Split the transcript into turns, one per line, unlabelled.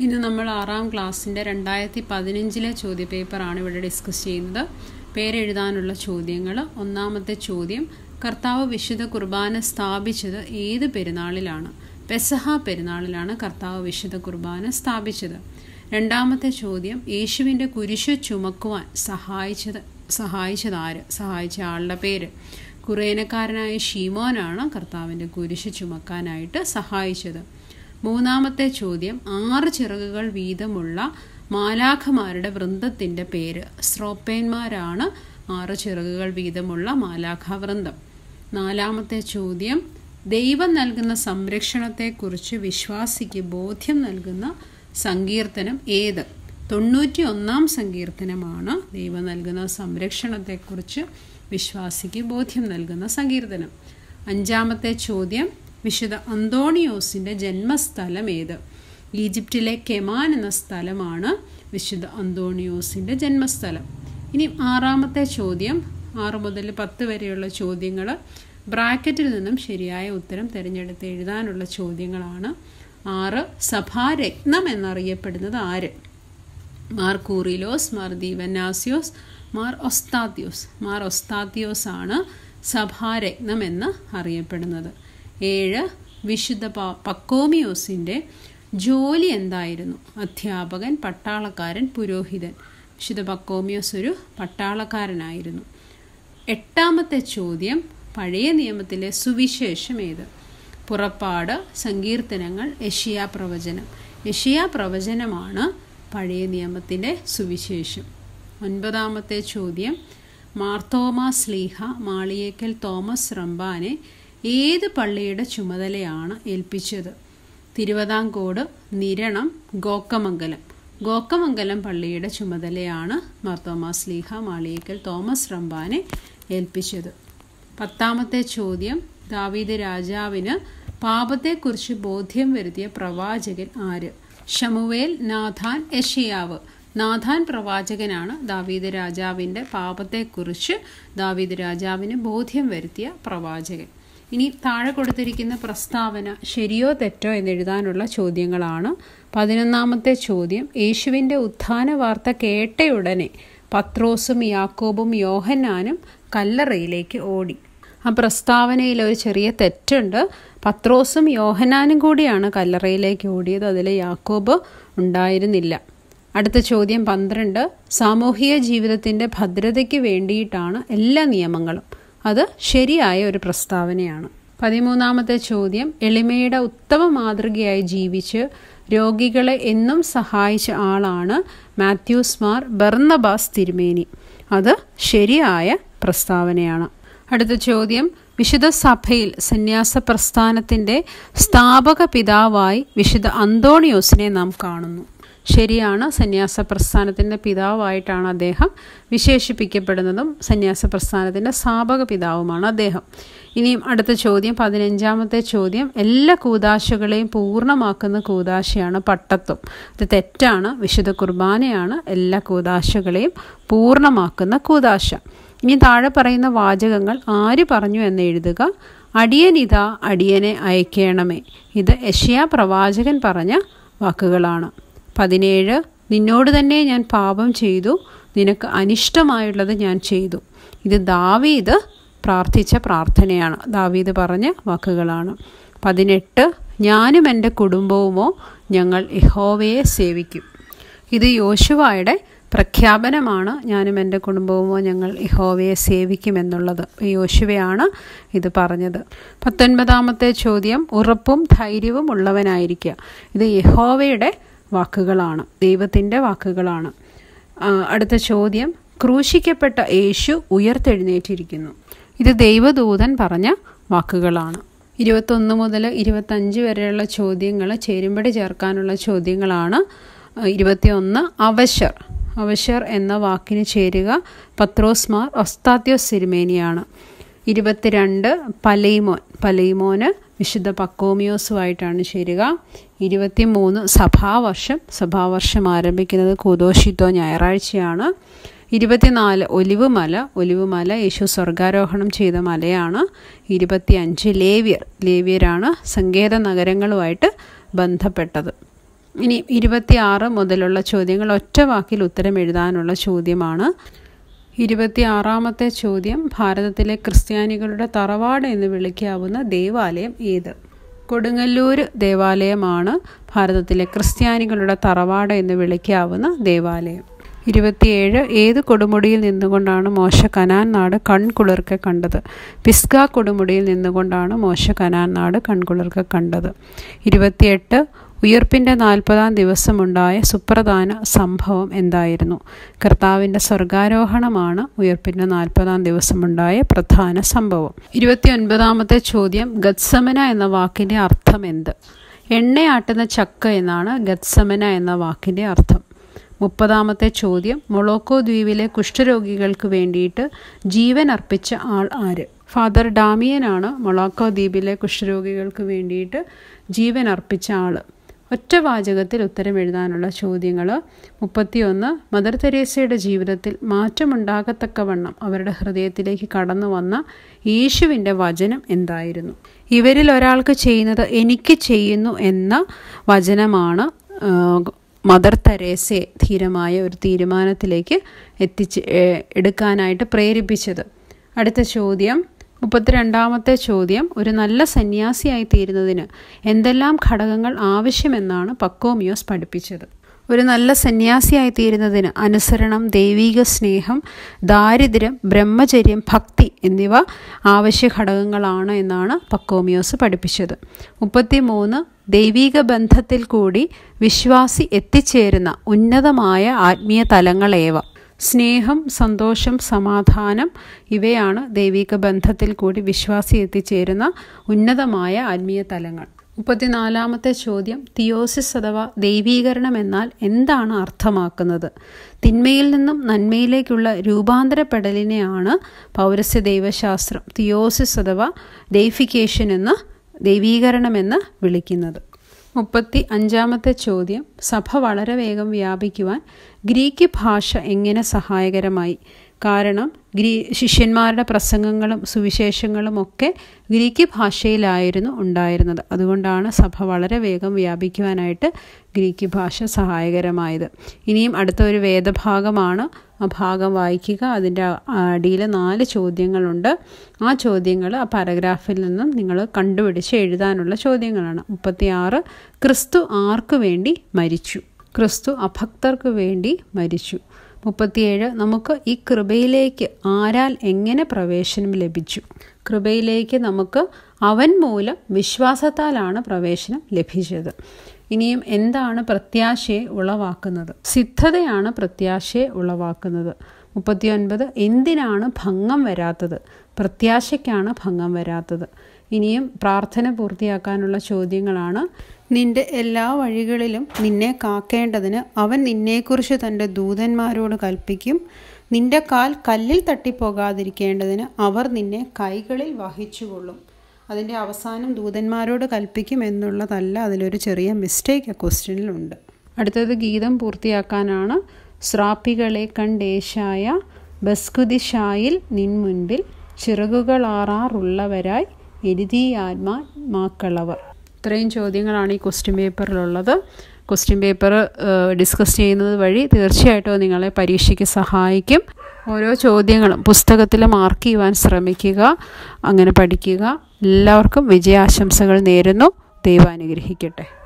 ഇന്ന് നമ്മൾ ആറാം ക്ലാസ്സിൻ്റെ രണ്ടായിരത്തി പതിനഞ്ചിലെ ചോദ്യപേപ്പറാണ് ഇവിടെ ഡിസ്കസ് ചെയ്യുന്നത് പേരെഴുതാനുള്ള ചോദ്യങ്ങൾ ഒന്നാമത്തെ ചോദ്യം കർത്താവ് വിശുദ്ധ കുർബാന സ്ഥാപിച്ചത് ഏത് പെരുന്നാളിലാണ് പെസഹ പെരുന്നാളിലാണ് കർത്താവ് വിശുദ്ധ കുർബാന സ്ഥാപിച്ചത് രണ്ടാമത്തെ ചോദ്യം യേശുവിൻ്റെ കുരിശ് ചുമക്കുവാൻ സഹായിച്ചത് സഹായിച്ചത് ആര് സഹായിച്ച ആളുടെ പേര് കുറേനക്കാരനായ ഷീമോനാണ് കർത്താവിൻ്റെ കുരിശ് ചുമക്കാനായിട്ട് സഹായിച്ചത് മൂന്നാമത്തെ ചോദ്യം ആറ് ചിറകുകൾ വീതമുള്ള മാലാഖമാരുടെ വൃന്ദത്തിൻ്റെ പേര് സ്രോപ്പേന്മാരാണ് ആറ് ചിറകുകൾ വീതമുള്ള മാലാഖ വൃന്ദം നാലാമത്തെ ചോദ്യം ദൈവം നൽകുന്ന സംരക്ഷണത്തെക്കുറിച്ച് വിശ്വാസിക്ക് ബോധ്യം നൽകുന്ന സങ്കീർത്തനം ഏത് തൊണ്ണൂറ്റി ഒന്നാം സങ്കീർത്തനമാണ് ദൈവം നൽകുന്ന സംരക്ഷണത്തെക്കുറിച്ച് വിശ്വാസിക്ക് ബോധ്യം നൽകുന്ന സങ്കീർത്തനം അഞ്ചാമത്തെ ചോദ്യം വിശുദ്ധ അന്തോണിയോസിൻ്റെ ജന്മസ്ഥലം ഏത് ഈജിപ്തിലെ കെമാൻ എന്ന സ്ഥലമാണ് വിശുദ്ധ അന്തോണിയോസിൻ്റെ ജന്മസ്ഥലം ഇനി ആറാമത്തെ ചോദ്യം ആറ് മുതൽ പത്ത് വരെയുള്ള ചോദ്യങ്ങൾ ബ്രാക്കറ്റിൽ നിന്നും ശരിയായ ഉത്തരം തിരഞ്ഞെടുത്ത് എഴുതാനുള്ള ചോദ്യങ്ങളാണ് ആറ് സഭാരത്നം എന്നറിയപ്പെടുന്നത് ആര് മാർ കൂറിലോസ് മാർ ദീവനാസിയോസ് മാർ ഒസ്താത്തിയോസ് മാർ ഒസ്താത്തിയോസ് ആണ് സഭാരത്നം എന്ന് അറിയപ്പെടുന്നത് ഏഴ് വിശുദ്ധ പക്കോമിയോസിൻ്റെ ജോലി എന്തായിരുന്നു അധ്യാപകൻ പട്ടാളക്കാരൻ പുരോഹിതൻ വിശുദ്ധ പക്കോമിയോസ് ഒരു പട്ടാളക്കാരനായിരുന്നു എട്ടാമത്തെ ചോദ്യം പഴയ നിയമത്തിലെ സുവിശേഷം ഏത് പുറപ്പാട് സങ്കീർത്തനങ്ങൾ യഷിയ പ്രവചനം യഷിയ പ്രവചനമാണ് പഴയ നിയമത്തിൻ്റെ സുവിശേഷം ഒൻപതാമത്തെ ചോദ്യം മാർത്തോമാ സ്ലീഹ മാളിയേക്കൽ തോമസ് റംബാനെ ഏത് പള്ളിയുടെ ചുമതലയാണ് ഏൽപ്പിച്ചത് തിരുവിതാംകോട് നിരണം ഗോക്കമംഗലം ഗോക്കമംഗലം പള്ളിയുടെ ചുമതലയാണ് മാർത്തോമാ സ്ലീഹ മാളിയേക്കൽ തോമസ് റംബാനെ ഏൽപ്പിച്ചത് പത്താമത്തെ ചോദ്യം ദാവീദ് രാജാവിന് പാപത്തെക്കുറിച്ച് ബോധ്യം വരുത്തിയ പ്രവാചകൻ ആര് ഷമുവേൽ നാഥാൻ യഷിയാവ് നാഥാൻ പ്രവാചകനാണ് ദാവീദ് രാജാവിൻ്റെ പാപത്തെക്കുറിച്ച് ദാവീദ് രാജാവിന് ബോധ്യം വരുത്തിയ പ്രവാചകൻ ഇനി താഴെ കൊടുത്തിരിക്കുന്ന പ്രസ്താവന ശരിയോ തെറ്റോ എന്നെഴുതാനുള്ള ചോദ്യങ്ങളാണ് പതിനൊന്നാമത്തെ ചോദ്യം യേശുവിൻ്റെ ഉത്ഥാന വാർത്ത കേട്ടയുടനെ പത്രോസും യാക്കോബും യോഹന്നാനും കല്ലറയിലേക്ക് ഓടി ആ പ്രസ്താവനയിൽ ഒരു ചെറിയ തെറ്റുണ്ട് പത്രോസും യോഹനാനും കൂടിയാണ് കല്ലറയിലേക്ക് ഓടിയത് അതിൽ യാക്കോബ് ഉണ്ടായിരുന്നില്ല അടുത്ത ചോദ്യം പന്ത്രണ്ട് സാമൂഹിക ജീവിതത്തിൻ്റെ ഭദ്രതയ്ക്ക് വേണ്ടിയിട്ടാണ് എല്ലാ നിയമങ്ങളും അത് ശരിയായ ഒരു പ്രസ്താവനയാണ് പതിമൂന്നാമത്തെ ചോദ്യം എളിമയുടെ ഉത്തമ മാതൃകയായി ജീവിച്ച് രോഗികളെ എന്നും സഹായിച്ച ആളാണ് മാത്യൂസ് മാർ ബർന്നബാസ് തിരുമേനി അത് ശരിയായ പ്രസ്താവനയാണ് അടുത്ത ചോദ്യം വിശുദ്ധ സഭയിൽ സന്യാസ പ്രസ്ഥാനത്തിൻ്റെ സ്ഥാപക പിതാവായി വിശുദ്ധ അന്തോണിയോസിനെ നാം കാണുന്നു ശരിയാണ് സന്യാസ പ്രസ്ഥാനത്തിൻ്റെ പിതാവായിട്ടാണ് അദ്ദേഹം വിശേഷിപ്പിക്കപ്പെടുന്നതും സന്യാസ പ്രസ്ഥാനത്തിൻ്റെ സ്ഥാപക പിതാവുമാണ് അദ്ദേഹം ഇനിയും അടുത്ത ചോദ്യം പതിനഞ്ചാമത്തെ ചോദ്യം എല്ലാ കൂതാശകളെയും പൂർണ്ണമാക്കുന്ന കൂതാശയാണ് പട്ടത്വം ഇത് തെറ്റാണ് വിശുദ്ധ കുർബാനയാണ് എല്ലാ കൂതാശകളെയും പൂർണ്ണമാക്കുന്ന കൂതാശ ഇനി താഴെ പറയുന്ന വാചകങ്ങൾ ആര് പറഞ്ഞു എന്ന് എഴുതുക അടിയനിത അടിയനെ അയക്കണമേ ഇത് യഷ്യാ പ്രവാചകൻ പറഞ്ഞ വാക്കുകളാണ് പതിനേഴ് നിന്നോട് തന്നെ ഞാൻ പാപം ചെയ്തു നിനക്ക് അനിഷ്ടമായുള്ളത് ഞാൻ ചെയ്തു ഇത് ദാവീദ് പ്രാർത്ഥിച്ച പ്രാർത്ഥനയാണ് ദാവീദ് പറഞ്ഞ വാക്കുകളാണ് പതിനെട്ട് ഞാനും എൻ്റെ കുടുംബവുമോ ഞങ്ങൾ യഹോവയെ സേവിക്കും ഇത് യോശുവായുടെ പ്രഖ്യാപനമാണ് ഞാനും എൻ്റെ കുടുംബവുമോ ഞങ്ങൾ യഹോവയെ സേവിക്കുമെന്നുള്ളത് യോശുവയാണ് ഇത് പറഞ്ഞത് പത്തൊൻപതാമത്തെ ചോദ്യം ഉറപ്പും ധൈര്യവും ഉള്ളവനായിരിക്കുക ഇത് യഹോവയുടെ വാക്കുകളാണ് ദൈവത്തിൻ്റെ വാക്കുകളാണ് അടുത്ത ചോദ്യം ക്രൂശിക്കപ്പെട്ട യേശു ഉയർത്തെഴുന്നേറ്റിരിക്കുന്നു ഇത് ദൈവദൂതൻ പറഞ്ഞ വാക്കുകളാണ് ഇരുപത്തൊന്ന് മുതൽ ഇരുപത്തഞ്ച് വരെയുള്ള ചോദ്യങ്ങൾ ചേരുമ്പടി ചേർക്കാനുള്ള ചോദ്യങ്ങളാണ് ഇരുപത്തിയൊന്ന് അവശർ അവശർ എന്ന വാക്കിന് ചേരുക പത്രോസ്മാർ ഒസ്താത്യോസ് സിരിമേനിയാണ് ഇരുപത്തിരണ്ട് പലൈമോൻ പലൈമോന് വിശുദ്ധ പക്കോമിയോസുമായിട്ടാണ് ചേരുക ഇരുപത്തിമൂന്ന് സഭാവർഷം സഭാവർഷം ആരംഭിക്കുന്നത് കുദോഷിത്തോ ഞായറാഴ്ചയാണ് ഇരുപത്തിനാല് ഒലിവുമല ഒലിവുമല യേശു സ്വർഗാരോഹണം ചെയ്ത മലയാണ് ഇരുപത്തിയഞ്ച് ലേവ്യർ ലേവ്യരാണ് സങ്കേത നഗരങ്ങളുമായിട്ട് ബന്ധപ്പെട്ടത് ഇനി ഇരുപത്തിയാറ് മുതലുള്ള ചോദ്യങ്ങൾ ഒറ്റ വാക്കിൽ ഉത്തരം എഴുതാനുള്ള ചോദ്യമാണ് ഇരുപത്തിയാറാമത്തെ ചോദ്യം ഭാരതത്തിലെ ക്രിസ്ത്യാനികളുടെ തറവാട് എന്ന് വിളിക്കാവുന്ന ദേവാലയം ഏത് കൊടുങ്ങല്ലൂർ ദേവാലയമാണ് ഭാരതത്തിലെ ക്രിസ്ത്യാനികളുടെ തറവാട് എന്ന് വിളിക്കാവുന്ന ദേവാലയം ഇരുപത്തിയേഴ് ഏത് കൊടുമുടിയിൽ നിന്നുകൊണ്ടാണ് മോശ കനാൻ നാട് കൺകുളിർക്കെ കണ്ടത് പിസ്ക കൊടുമുടിയിൽ നിന്നുകൊണ്ടാണ് മോശ കനാൻ നാട് കൺകുളിർക്കെ കണ്ടത് ഇരുപത്തിയെട്ട് ഉയർപ്പിൻ്റെ നാൽപ്പതാം ദിവസമുണ്ടായ സുപ്രധാന സംഭവം എന്തായിരുന്നു കർത്താവിൻ്റെ സ്വർഗാരോഹണമാണ് ഉയർപ്പിൻ്റെ നാൽപ്പതാം ദിവസമുണ്ടായ പ്രധാന സംഭവം ഇരുപത്തിയൊൻപതാമത്തെ ചോദ്യം ഗത്സമന എന്ന വാക്കിൻ്റെ അർത്ഥം എന്ത് എണ്ണയാട്ടുന്ന ചക്ക എന്നാണ് ഗത്സമന എന്ന വാക്കിൻ്റെ അർത്ഥം മുപ്പതാമത്തെ ചോദ്യം മൊളോക്കോ ദ്വീപിലെ കുഷ്ഠരോഗികൾക്ക് വേണ്ടിയിട്ട് ജീവൻ അർപ്പിച്ച ആൾ ആര് ഫാദർ ഡാമിയനാണ് മൊളോക്കോ ദ്വീപിലെ കുഷ്ഠരോഗികൾക്ക് വേണ്ടിയിട്ട് ജീവൻ അർപ്പിച്ച ആൾ ഒറ്റ വാചകത്തിൽ ഉത്തരം എഴുതാനുള്ള ചോദ്യങ്ങൾ മുപ്പത്തിയൊന്ന് മദർ തെരേസയുടെ ജീവിതത്തിൽ മാറ്റമുണ്ടാകത്തക്കവണ്ണം അവരുടെ ഹൃദയത്തിലേക്ക് കടന്നു വന്ന യേശുവിൻ്റെ വചനം എന്തായിരുന്നു ഇവരിൽ ഒരാൾക്ക് ചെയ്യുന്നത് എനിക്ക് ചെയ്യുന്നു എന്ന വചനമാണ് മദർ തെരേസയെ ധീരമായ ഒരു തീരുമാനത്തിലേക്ക് എത്തിച്ച് എടുക്കാനായിട്ട് പ്രേരിപ്പിച്ചത് അടുത്ത ചോദ്യം മുപ്പത്തിരണ്ടാമത്തെ ചോദ്യം ഒരു നല്ല സന്യാസിയായി തീരുന്നതിന് എന്തെല്ലാം ഘടകങ്ങൾ ആവശ്യമെന്നാണ് പക്കോമിയോസ് പഠിപ്പിച്ചത് ഒരു നല്ല സന്യാസിയായി തീരുന്നതിന് അനുസരണം ദൈവിക സ്നേഹം ദാരിദ്ര്യം ബ്രഹ്മചര്യം ഭക്തി എന്നിവ ആവശ്യ ഘടകങ്ങളാണ് എന്നാണ് പക്കോമിയോസ് പഠിപ്പിച്ചത് മുപ്പത്തിമൂന്ന് ദൈവിക ബന്ധത്തിൽ കൂടി വിശ്വാസി എത്തിച്ചേരുന്ന ഉന്നതമായ ആത്മീയ തലങ്ങളേവ സ്നേഹം സന്തോഷം സമാധാനം ഇവയാണ് ദൈവിക ബന്ധത്തിൽ കൂടി വിശ്വാസി എത്തിച്ചേരുന്ന ഉന്നതമായ ആത്മീയ തലങ്ങൾ മുപ്പത്തിനാലാമത്തെ ചോദ്യം തിയോസിസ് അഥവാ ദൈവീകരണം എന്നാൽ എന്താണ് അർത്ഥമാക്കുന്നത് തിന്മയിൽ നിന്നും നന്മയിലേക്കുള്ള രൂപാന്തരപ്പെടലിനെയാണ് പൗരസ്യ ദൈവശാസ്ത്രം തിയോസിസ് അഥവാ ഡെയ്ഫിക്കേഷൻ എന്ന് ദൈവീകരണമെന്ന് വിളിക്കുന്നത് മുപ്പത്തി അഞ്ചാമത്തെ ചോദ്യം സഭ വളരെ വേഗം വ്യാപിക്കുവാൻ ഗ്രീക്ക് ഭാഷ എങ്ങനെ സഹായകരമായി കാരണം ഗ്രീ ശിഷ്യന്മാരുടെ പ്രസംഗങ്ങളും സുവിശേഷങ്ങളും ഒക്കെ ഗ്രീക്ക് ഭാഷയിലായിരുന്നു ഉണ്ടായിരുന്നത് അതുകൊണ്ടാണ് സഭ വളരെ വേഗം വ്യാപിക്കുവാനായിട്ട് ഗ്രീക്ക് ഭാഷ സഹായകരമായത് ഇനിയും അടുത്ത ഒരു വേദഭാഗമാണ് ആ ഭാഗം വായിക്കുക അതിൻ്റെ അടിയിൽ നാല് ചോദ്യങ്ങളുണ്ട് ആ ചോദ്യങ്ങൾ ആ പാരഗ്രാഫിൽ നിന്നും നിങ്ങൾ കണ്ടുപിടിച്ച് എഴുതാനുള്ള ചോദ്യങ്ങളാണ് മുപ്പത്തിയാറ് ക്രിസ്തു ആർക്കു വേണ്ടി മരിച്ചു ക്രിസ്തു അഭക്തർക്ക് വേണ്ടി മരിച്ചു മുപ്പത്തിയേഴ് നമുക്ക് ഈ കൃപയിലേക്ക് ആരാൽ എങ്ങനെ പ്രവേശനം ലഭിച്ചു കൃപയിലേക്ക് നമുക്ക് അവൻ മൂലം വിശ്വാസത്താലാണ് പ്രവേശനം ലഭിച്ചത് ഇനിയും എന്താണ് പ്രത്യാശയെ ഉളവാക്കുന്നത് സിദ്ധതയാണ് പ്രത്യാശയെ ഉളവാക്കുന്നത് മുപ്പത്തിയൊൻപത് എന്തിനാണ് ഭംഗം വരാത്തത് പ്രത്യാശയ്ക്കാണ് ഭംഗം വരാത്തത് ഇനിയും പ്രാർത്ഥന പൂർത്തിയാക്കാനുള്ള ചോദ്യങ്ങളാണ് നിന്റെ എല്ലാ വഴികളിലും നിന്നെ കാക്കേണ്ടതിന് അവൻ നിന്നെക്കുറിച്ച് തൻ്റെ ദൂതന്മാരോട് കൽപ്പിക്കും നിന്റെ കാൽ കല്ലിൽ തട്ടിപ്പോകാതിരിക്കേണ്ടതിന് അവർ നിന്നെ കൈകളിൽ വഹിച്ചുകൊള്ളും അതിൻ്റെ അവസാനം ദൂതന്മാരോട് കൽപ്പിക്കും എന്നുള്ളതല്ല അതിലൊരു ചെറിയ മിസ്റ്റേക്ക് ആ ക്വസ്റ്റ്യനിലുണ്ട് അടുത്തത് ഗീതം പൂർത്തിയാക്കാനാണ് സ്രാപ്പികളെ കണ്ടേശായ ബസ്കുതിശായിൽ നിൻ മുൻപിൽ ചിറകുകളാറാറുള്ളവരായി എരുതി ആത്മാക്കളവർ ഇത്രയും ചോദ്യങ്ങളാണ് ഈ ക്വസ്റ്റ്യൻ പേപ്പറിലുള്ളത് ക്വസ്റ്റ്യൻ പേപ്പർ ഡിസ്കസ് ചെയ്യുന്നത് വഴി തീർച്ചയായിട്ടും നിങ്ങളെ പരീക്ഷയ്ക്ക് സഹായിക്കും ഓരോ ചോദ്യങ്ങളും പുസ്തകത്തിൽ മാർക്ക് ചെയ്യുവാൻ ശ്രമിക്കുക അങ്ങനെ പഠിക്കുക എല്ലാവർക്കും വിജയാശംസകൾ നേരുന്നു ദൈവാനുഗ്രഹിക്കട്ടെ